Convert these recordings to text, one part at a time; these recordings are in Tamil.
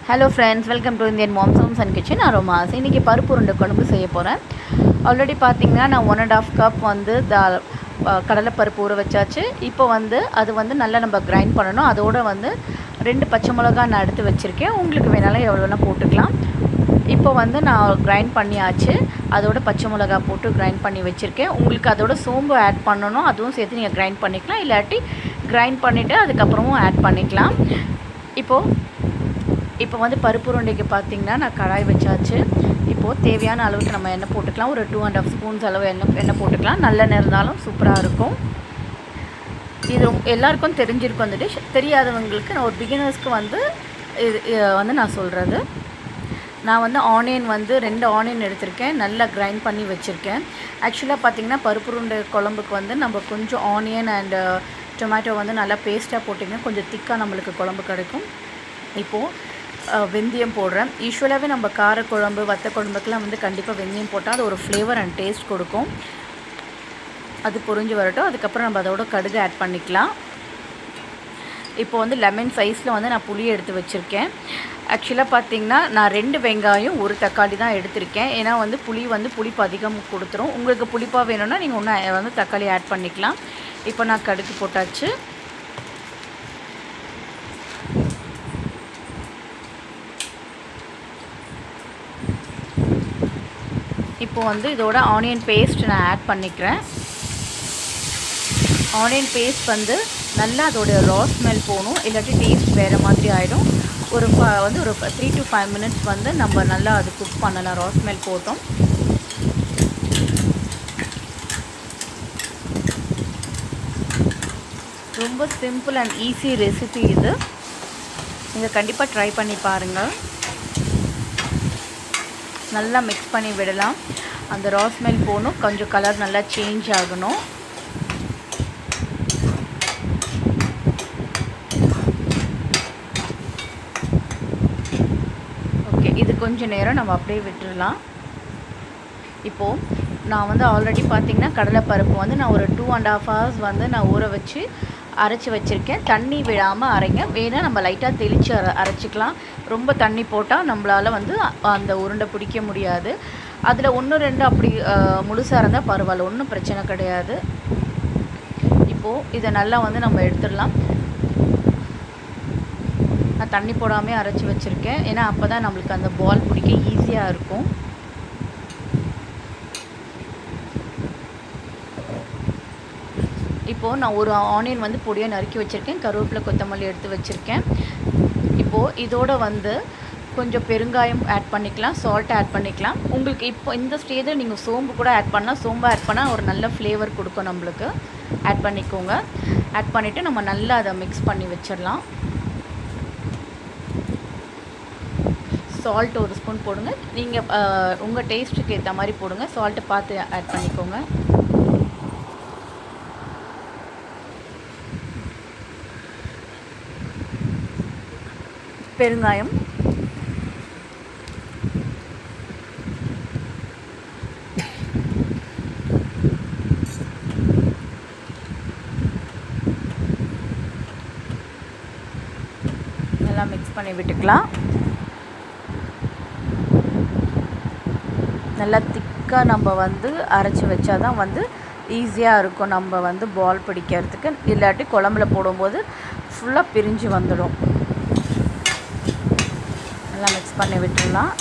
hello friends welcome to Indian moms homes and kitchen aromas இன்றைக்கி பருப்பு உருண்டை குழம்பு செய்ய போகிறேன் ஆல்ரெடி பார்த்தீங்கன்னா நான் ஒன் அண்ட் ஆஃப் கப் வந்து த கடலைப்பருப்பு ஊற வச்சாச்சு இப்போ வந்து அது வந்து நல்லா நம்ம கிரைண்ட் பண்ணணும் அதோட வந்து ரெண்டு பச்சை மிளகா நான் எடுத்து வச்சுருக்கேன் உங்களுக்கு வேணாலும் எவ்வளோ வேணால் போட்டுக்கலாம் இப்போ வந்து நான் கிரைண்ட் பண்ணியாச்சு அதோட பச்சை மிளகா போட்டு கிரைண்ட் பண்ணி வச்சுருக்கேன் உங்களுக்கு அதோட சோம்பு ஆட் பண்ணணும் அதுவும் சேர்த்து நீங்கள் கிரைண்ட் பண்ணிக்கலாம் இல்லாட்டி கிரைண்ட் பண்ணிவிட்டு அதுக்கப்புறமும் ஆட் பண்ணிக்கலாம் இப்போது இப்போ வந்து பருப்பு உருண்டைக்கு பார்த்தீங்கன்னா நான் கடாய் வச்சாச்சு இப்போது தேவையான அளவுக்கு நம்ம எண்ணெய் போட்டுக்கலாம் ஒரு டூ அண்ட் ஆஃப் ஸ்பூன்ஸ் அளவு எண்ணெய் எண்ணெய் போட்டுக்கலாம் நல்லெண்ணெய் இருந்தாலும் சூப்பராக இருக்கும் இது எல்லாருக்கும் தெரிஞ்சிருக்கும் அந்த டிஷ் தெரியாதவங்களுக்கு நான் ஒரு பிகினர்ஸ்க்கு வந்து இது வந்து நான் சொல்கிறது நான் வந்து ஆனியன் வந்து ரெண்டு ஆனியன் எடுத்திருக்கேன் நல்லா கிரைண்ட் பண்ணி வச்சுருக்கேன் ஆக்சுவலாக பார்த்திங்கன்னா பருப்பு உருண்டை குழம்புக்கு வந்து நம்ம கொஞ்சம் ஆனியன் அண்டு டொமேட்டோ வந்து நல்லா பேஸ்ட்டாக போட்டிங்கன்னா கொஞ்சம் திக்காக நம்மளுக்கு குழம்பு கிடைக்கும் இப்போது வெந்தயம் போடுறேன் யூஸ்வலாகவே நம்ம காரக்குழம்பு வத்த குழம்புக்கெலாம் வந்து கண்டிப்பாக வெந்தயம் போட்டால் அது ஒரு ஃப்ளேவர் அண்ட் டேஸ்ட் கொடுக்கும் அது பொரிஞ்சு வரட்டும் அதுக்கப்புறம் நம்ம அதோட கடுகு ஆட் பண்ணிக்கலாம் இப்போ வந்து லெமன் சைஸில் வந்து நான் புளி எடுத்து வச்சுருக்கேன் ஆக்சுவலாக பார்த்தீங்கன்னா நான் ரெண்டு வெங்காயம் ஒரு தக்காளி தான் எடுத்திருக்கேன் ஏன்னா வந்து புளி வந்து புளிப்பு அதிகம் கொடுத்துரும் உங்களுக்கு புளிப்பாக வேணும்னா நீங்கள் ஒன்று வந்து தக்காளி ஆட் பண்ணிக்கலாம் இப்போ நான் கடுகு போட்டாச்சு இப்போ வந்து இதோட ஆனியன் பேஸ்ட் நான் ஆட் பண்ணிக்கிறேன் ஆனியன் பேஸ்ட் வந்து நல்லா அதோட ரா ஸ்மெல் போகணும் இல்லாட்டி டேஸ்ட் வேறு மாதிரி ஆகிடும் ஒரு வந்து ஒரு த்ரீ டு ஃபைவ் மினிட்ஸ் வந்து நம்ம நல்லா அது குக் பண்ணலாம் ரா ஸ்மெல் போட்டோம் ரொம்ப சிம்பிள் அண்ட் ஈஸி ரெசிபி இது நீங்கள் கண்டிப்பாக ட்ரை பண்ணி பாருங்கள் நல்லா மிக்ஸ் பண்ணி விடலாம் அந்த ரா ஸ்மெல் போகணும் கொஞ்சம் கலர் நல்லா சேஞ்ச் ஆகணும் ஓகே இது கொஞ்சம் நேரம் நம்ம அப்படியே விட்டுடலாம் இப்போது நான் வந்து ஆல்ரெடி பார்த்திங்கன்னா கடலைப்பருப்பு வந்து நான் ஒரு டூ அண்ட் ஆஃப் ஹவர்ஸ் வந்து நான் ஊற வச்சு அரைச்சி வச்சுருக்கேன் தண்ணி விடாமல் அரைங்க வேணால் நம்ம லைட்டாக தெளித்து அரை அரைச்சிக்கலாம் ரொம்ப தண்ணி போட்டால் நம்மளால் வந்து அந்த உருண்டை பிடிக்க முடியாது அதில் ஒன்று ரெண்டு அப்படி முழுசாக இருந்தால் பரவாயில்ல ஒன்றும் பிரச்சனை கிடையாது இப்போது இதை நல்லா வந்து நம்ம எடுத்துடலாம் நான் தண்ணி போடாமல் அரைச்சி வச்சுருக்கேன் ஏன்னா அப்போ தான் நம்மளுக்கு அந்த பால் பிடிக்க ஈஸியாக இருக்கும் இப்போது நான் ஒரு ஆனியன் வந்து பொடியாக நறுக்கி வச்சுருக்கேன் கருவேப்பிலை கொத்தமல்லி எடுத்து வச்சுருக்கேன் இப்போது இதோட வந்து கொஞ்சம் பெருங்காயம் ஆட் பண்ணிக்கலாம் சால்ட் ஆட் பண்ணிக்கலாம் உங்களுக்கு இப்போ இந்த ஸ்டேஜில் நீங்கள் சோம்பு கூட ஆட் பண்ணால் சோம்பு ஆட் பண்ணால் ஒரு நல்ல ஃப்ளேவர் கொடுக்கும் நம்மளுக்கு ஆட் பண்ணிக்கோங்க ஆட் பண்ணிவிட்டு நம்ம நல்லா அதை மிக்ஸ் பண்ணி வச்சிடலாம் சால்ட் ஒரு ஸ்பூன் போடுங்க நீங்கள் உங்கள் டேஸ்ட்டுக்கு ஏற்ற மாதிரி போடுங்க சால்ட்டை பார்த்து ஆட் பண்ணிக்கோங்க பெருங்காயம் நல்லா மிக்ஸ் பண்ணி விட்டுக்கலாம் நல்லா திக்காக நம்ம வந்து அரைச்சி வச்சா தான் வந்து ஈஸியாக இருக்கும் நம்ம வந்து பால் பிடிக்கிறதுக்கு இல்லாட்டி குழம்புல போடும்போது ஃபுல்லாக பிரிஞ்சு வந்துடும் நல்லா மிக்ஸ் பண்ணி விட்டுடலாம்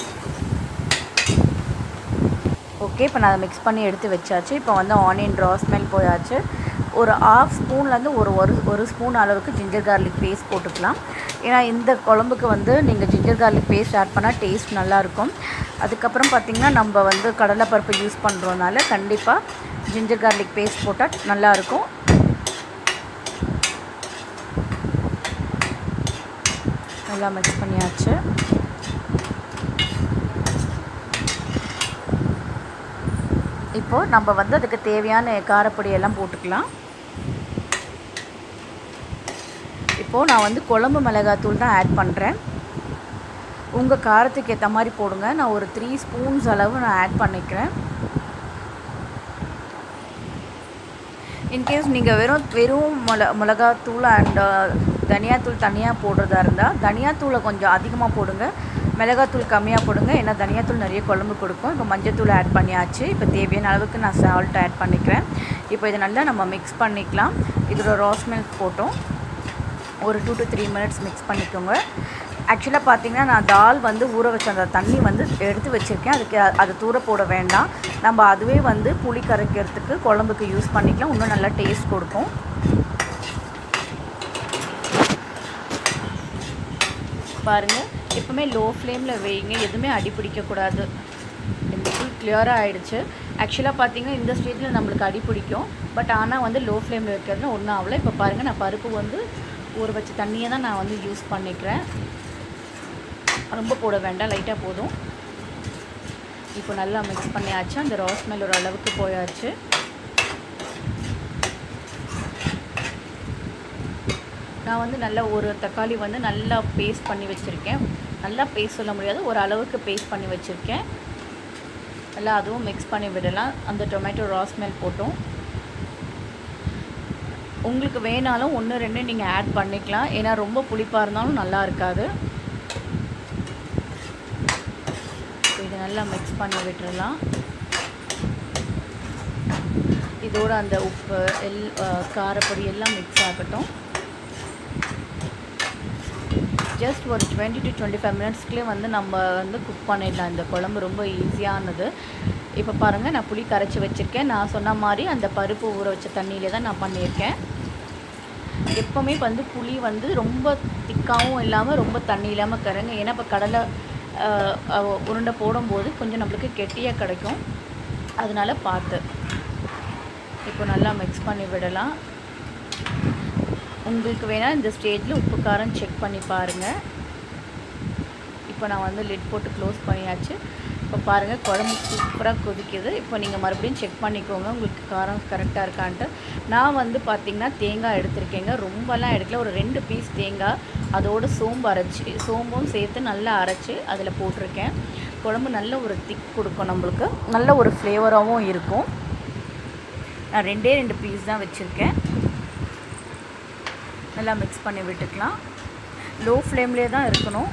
ஓகே இப்போ நான் அதை மிக்ஸ் பண்ணி எடுத்து வச்சாச்சு இப்போ வந்து ஆனியன் ரா ஸ்மெல் போயாச்சு ஒரு ஆஃப் ஸ்பூன்லேருந்து ஒரு ஒரு ஒரு ஸ்பூன் அளவுக்கு ஜிஞ்சர் கார்லிக் பேஸ்ட் போட்டுக்கலாம் ஏன்னா இந்த குழம்புக்கு வந்து நீங்கள் ஜிஞ்சர் கார்லிக் பேஸ்ட் ஆட் பண்ணால் டேஸ்ட் நல்லாயிருக்கும் அதுக்கப்புறம் பார்த்திங்கன்னா நம்ம வந்து கடலைப்பருப்பு யூஸ் பண்ணுறோனால கண்டிப்பாக ஜிஞ்சர் கார்லிக் பேஸ்ட் போட்டால் நல்லாயிருக்கும் நல்லா மிக்ஸ் பண்ணியாச்சு இப்போது நம்ம வந்து அதுக்கு தேவையான காரப்பொடி எல்லாம் போட்டுக்கலாம் இப்போது நான் வந்து குழம்பு மிளகாத்தூள் தான் ஆட் பண்ணுறேன் உங்கள் காரத்துக்கு ஏற்ற மாதிரி போடுங்க நான் ஒரு த்ரீ ஸ்பூன்ஸ் அளவு நான் ஆட் பண்ணிக்கிறேன் இன்கேஸ் நீங்கள் வெறும் வெறும் மிள மிளகாத்தூள் அண்ட் தனியாத்தூள் தனியாக போடுறதா இருந்தால் தனியாத்தூளை கொஞ்சம் அதிகமாக போடுங்க மிளகாத்தூள் கம்மியாக போடுங்க ஏன்னா தனியாத்தூள் நிறைய குழம்பு கொடுக்கும் இப்போ மஞ்சத்தூள் ஆட் பண்ணியாச்சு இப்போ தேவையான அளவுக்கு நான் சால்ட் ஆட் பண்ணிக்கிறேன் இப்போ இதை நல்லா நம்ம மிக்ஸ் பண்ணிக்கலாம் இதோட ரோஸ் மில்க் போட்டோம் ஒரு two to three minutes mix பண்ணிக்கோங்க ஆக்சுவலாக பார்த்தீங்கன்னா நான் தால் வந்து ஊற வச்ச அந்த தண்ணி வந்து எடுத்து வச்சுருக்கேன் அதுக்கு அ- அது தூர போட வேண்டாம் நம்ம அதுவே வந்து புளி கரைக்கிறதுக்கு குழம்புக்கு யூஸ் பண்ணிக்கலாம் இன்னும் நல்லா டேஸ்ட் கொடுக்கும் பாருங்கள் எப்பவுமே லோ ஃப்ளேமில் வைங்க எதுவுமே அடி பிடிக்கக்கூடாது இந்த ஃபுல் கிளியராக ஆயிடுச்சு ஆக்சுவலாக பார்த்தீங்கன்னா இந்த ஸ்டேஜில் நம்மளுக்கு அடி பிடிக்கும் பட் ஆனால் வந்து லோ ஃப்ளேமில் வைக்கிறதுல ஒன்றும் ஆகல இப்போ பாருங்கள் நான் பருப்பு வந்து ஊற வச்ச தண்ணியை தான் நான் வந்து யூஸ் பண்ணிக்கிறேன் ரொம்ப போட வேண்டாம் லைட்டாக போதும் இப்போ நல்லா மிக்ஸ் பண்ணியாச்சு அந்த ரோஸ் மேல் ஒரு அளவுக்கு போயாச்சு நான் வந்து நல்லா ஒரு தக்காளி வந்து நல்லா பேஸ்ட் பண்ணி வச்சுருக்கேன் நல்லா பேஸ்ட் சொல்ல முடியாது ஒரு அளவுக்கு பேஸ்ட் பண்ணி வச்சுருக்கேன் நல்லா அதுவும் மிக்ஸ் பண்ணி விடலாம் அந்த டொமேட்டோ ராஸ் மேல் போட்டோம் உங்களுக்கு வேணாலும் ஒன்று ரெண்டு நீங்கள் ஆட் பண்ணிக்கலாம் ஏன்னா ரொம்ப புளிப்பாக இருந்தாலும் நல்லா இருக்காது இதை நல்லா மிக்ஸ் பண்ணி விட்டுறலாம் இதோட அந்த உப்பு எல் அஹ், காரப்பொடி எல்லாம் மிக்ஸ் ஆகட்டும் ஜஸ்ட் ஒரு டுவெண்ட்டி டு டுவெண்ட்டி ஃபைவ் மினிட்ஸ்க்குள்ளே வந்து நம்ம வந்து குக் பண்ணிடலாம் இந்த குழம்பு ரொம்ப ஈஸியானது இப்போ பாருங்கள் நான் புளி கரைச்சி வச்சுருக்கேன் நான் சொன்ன மாதிரி அந்த பருப்பு ஊற வச்ச தண்ணியிலே தான் நான் பண்ணியிருக்கேன் எப்போவுமே வந்து புளி வந்து ரொம்ப திக்காகவும் இல்லாமல் ரொம்ப தண்ணி இல்லாமல் கறங்க ஏன்னா இப்போ கடலை அஹ், அஹ், உருண்டை போடும்போது கொஞ்சம் நம்மளுக்கு கெட்டியாக கிடைக்கும் அதனால பார்த்து இப்போ நல்லா மிக்ஸ் பண்ணி விடலாம் உங்களுக்கு வேணால் இந்த ஸ்டேஜில் உப்பு காரம் செக் பண்ணி பாருங்கள் இப்போ நான் வந்து லிட் போட்டு க்ளோஸ் பண்ணியாச்சு இப்போ பாருங்கள் குழம்பு சூப்பராக கொதிக்குது இப்போ நீங்கள் மறுபடியும் செக் பண்ணிக்கோங்க உங்களுக்கு காரம் கரெக்டாக இருக்கான்ட்டு நான் வந்து பார்த்திங்கன்னா தேங்காய் எடுத்திருக்கேங்க ரொம்பலாம் எடுக்கல ஒரு ரெண்டு பீஸ் தேங்காய் அதோட சோம்பு அரைச்சி சோம்பும் சேர்த்து நல்லா அரைச்சி அதில் போட்டிருக்கேன் குழம்பு நல்ல ஒரு திக் கொடுக்கும் நம்மளுக்கு நல்ல ஒரு ஃப்ளேவராகவும் இருக்கும் நான் ரெண்டே ரெண்டு பீஸ் தான் வச்சுருக்கேன் நல்லா மிக்ஸ் பண்ணி விட்டுக்கலாம் லோ ஃப்ளேம்லேயே தான் இருக்கணும்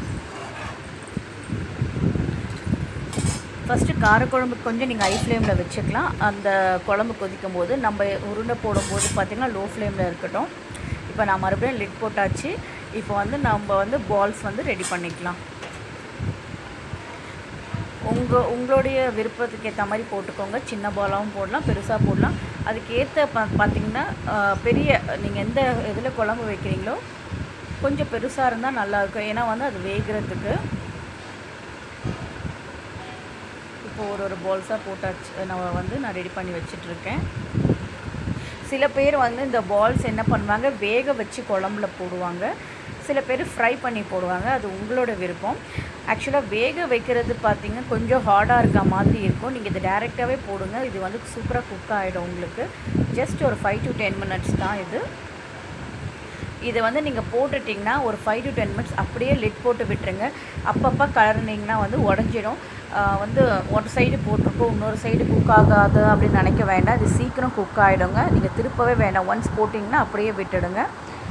ஃபஸ்ட்டு காரக்குழம்பு கொஞ்சம் நீங்கள் ஹை ஃப்ளேமில் வச்சுக்கலாம் அந்த குழம்பு கொதிக்கும் போது நம்ம உருண்டை போடும்போது பார்த்திங்கன்னா லோ ஃப்ளேமில் இருக்கட்டும் இப்போ நான் மறுபடியும் லிட் போட்டாச்சு இப்போ வந்து நம்ம வந்து பால்ஸ் வந்து ரெடி பண்ணிக்கலாம் உங்கள் உங்களுடைய விருப்பத்துக்கு ஏற்ற மாதிரி போட்டுக்கோங்க சின்ன பாலாகவும் போடலாம் பெருசாக போடலாம் அதுக்கேற்ற பா பார்த்தீங்கன்னா ஆஹ், பெரிய நீங்கள் எந்த இதில் குழம்பு வைக்கிறீங்களோ கொஞ்சம் பெருசாக இருந்தால் நல்லாயிருக்கும் ஏன்னா வந்து அது வேகிறதுக்கு இப்போ ஒரு ஒரு பால்ஸாக போட்டாச்சு நான் வந்து நான் ரெடி பண்ணி வச்சிட்ருக்கேன் சில பேர் வந்து இந்த பால்ஸ் என்ன பண்ணுவாங்க வேக வச்சு குழம்புல போடுவாங்க சில பேர் ஃப்ரை பண்ணி போடுவாங்க அது உங்களோட விருப்பம் ஆக்சுவலாக வேக வைக்கிறது பார்த்தீங்க கொஞ்சம் ஹார்டாக இருக்க மாதிரி இருக்கும் நீங்கள் இதை டேரெக்டாகவே போடுங்க இது வந்து சூப்பராக குக் ஆகிடும் உங்களுக்கு ஜஸ்ட் ஒரு ஃபைவ் டு டென் மினிட்ஸ் தான் இது இதை வந்து நீங்கள் போட்டுட்டிங்கன்னா ஒரு ஃபைவ் டு டென் மினிட்ஸ் அப்படியே லிட் போட்டு விட்டுருங்க அப்பப்போ கலர்னிங்கன்னா வந்து உடஞ்சிடும் ஆஹ் வந்து ஒரு சைடு போட்டிருக்கோம் இன்னொரு சைடு குக் ஆகாது அப்படின்னு நினைக்க வேண்டாம் இது சீக்கிரம் குக் ஆகிடுங்க நீங்கள் திருப்பவே வேண்டாம் ஒன்ஸ் போட்டிங்கன்னா அப்படியே விட்டுடுங்க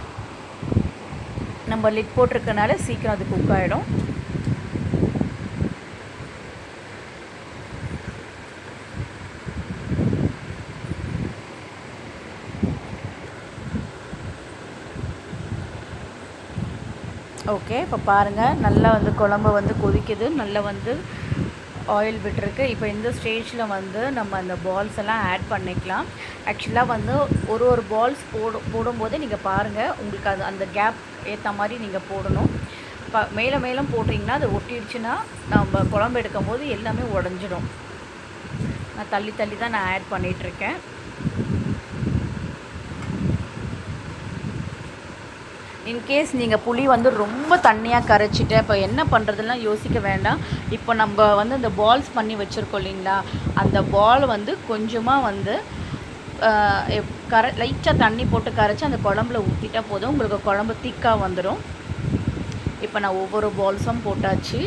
நம்ம லிட் போட்டிருக்கனால சீக்கிரம் அது குக் ஆகிடும் ஓகே இப்போ பாருங்கள் நல்லா வந்து குழம்பு வந்து கொதிக்குது நல்லா வந்து ஆயில் விட்டுருக்கு இப்போ இந்த ஸ்டேஜில் வந்து நம்ம அந்த பால்ஸ் எல்லாம் ஆட் பண்ணிக்கலாம் ஆக்சுவலாக வந்து ஒரு ஒரு பால்ஸ் போடும் போடும்போது நீங்கள் பாருங்கள் உங்களுக்கு அது அந்த கேப் ஏற்ற மாதிரி நீங்கள் போடணும் ப மேலே மேலே போட்டிங்கன்னா அது ஒட்டிடுச்சுன்னா நம்ம குழம்பு எடுக்கும் போது எல்லாமே உடஞ்சிடும் நான் தள்ளி தள்ளி தான் நான் ஆட் பண்ணிகிட்ருக்கேன் இன்கேஸ் நீங்கள் புளி வந்து ரொம்ப தண்ணியாக கரைச்சிட்டு இப்போ என்ன பண்ணுறதுலாம் யோசிக்க வேண்டாம் இப்போ நம்ம வந்து இந்த பால்ஸ் பண்ணி வச்சுருக்கோம் இல்லைங்களா அந்த பால் வந்து கொஞ்சமாக வந்து ஆஹ், எப்- கர லைட்டாக தண்ணி போட்டு கரைச்சி அந்த குழம்புல ஊற்றிட்டா போதும் உங்களுக்கு குழம்பு திக்காக வந்துடும் இப்போ நான் ஒவ்வொரு பால்ஸும் போட்டாச்சு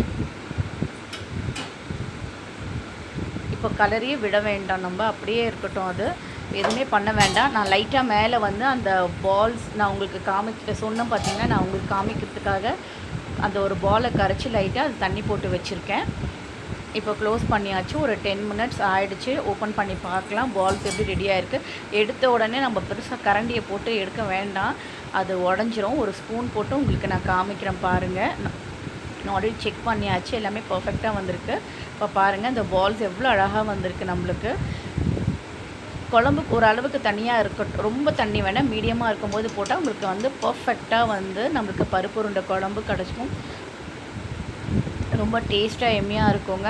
இப்போ கலரையே விட வேண்டாம் நம்ம அப்படியே இருக்கட்டும் அது எதுவுமே பண்ண வேண்டாம் நான் லைட்டாக மேலே வந்து அந்த பால்ஸ் நான் உங்களுக்கு காமிக்க சொன்னேன் பார்த்தீங்கன்னா நான் உங்களுக்கு காமிக்கிறதுக்காக அந்த ஒரு பாலை கரைச்சி லைட்டாக அது தண்ணி போட்டு வச்சுருக்கேன் இப்போ க்ளோஸ் பண்ணியாச்சு ஒரு டென் மினிட்ஸ் ஆயிடுச்சு ஓப்பன் பண்ணி பார்க்கலாம் பால்ஸ் எப்படி ரெடி ஆயிருக்கு எடுத்த உடனே நம்ம பெருசாக கரண்டியை போட்டு எடுக்க வேண்டாம் அது உடஞ்சிரும் ஒரு ஸ்பூன் போட்டு உங்களுக்கு நான் காமிக்கிறேன் பாருங்கள் நான் ஆல்ரெடி செக் பண்ணியாச்சு எல்லாமே பர்ஃபெக்டாக வந்திருக்கு இப்போ பாருங்கள் இந்த பால்ஸ் எவ்வளோ அழகாக வந்திருக்கு நம்மளுக்கு குழம்புக்கு ஒரு அளவுக்கு தனியாக இருக்கட்டும் ரொம்ப தண்ணி வேணால் மீடியமாக இருக்கும்போது போட்டால் உங்களுக்கு வந்து பர்ஃபெக்டாக வந்து நம்மளுக்கு பருப்பு உருண்டை குழம்பு கிடச்சிக்கும் ரொம்ப டேஸ்ட்டாக எம்மியாக இருக்குங்க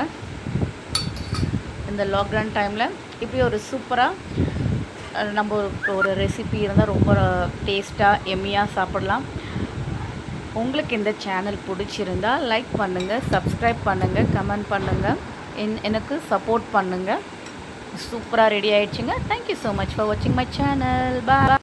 இந்த லாக்டவுன் டைமில் இப்படி ஒரு சூப்பராக நம்ம ஒரு- ஒரு ரெசிபி இருந்தால் ரொம்ப டேஸ்ட்டாக எம்மியாக சாப்பிடலாம் உங்களுக்கு இந்த சேனல் பிடிச்சிருந்தா லைக் பண்ணுங்கள் சப்ஸ்கிரைப் பண்ணுங்கள் கமெண்ட் பண்ணுங்கள் என் எனக்கு சப்போர்ட் பண்ணுங்கள் சூப்பராக ரெடி ஆயிடுச்சுங்க தேங்க்யூ ஸோ மச் ஃபார் வாட்சிங் மை சேனல் பாய்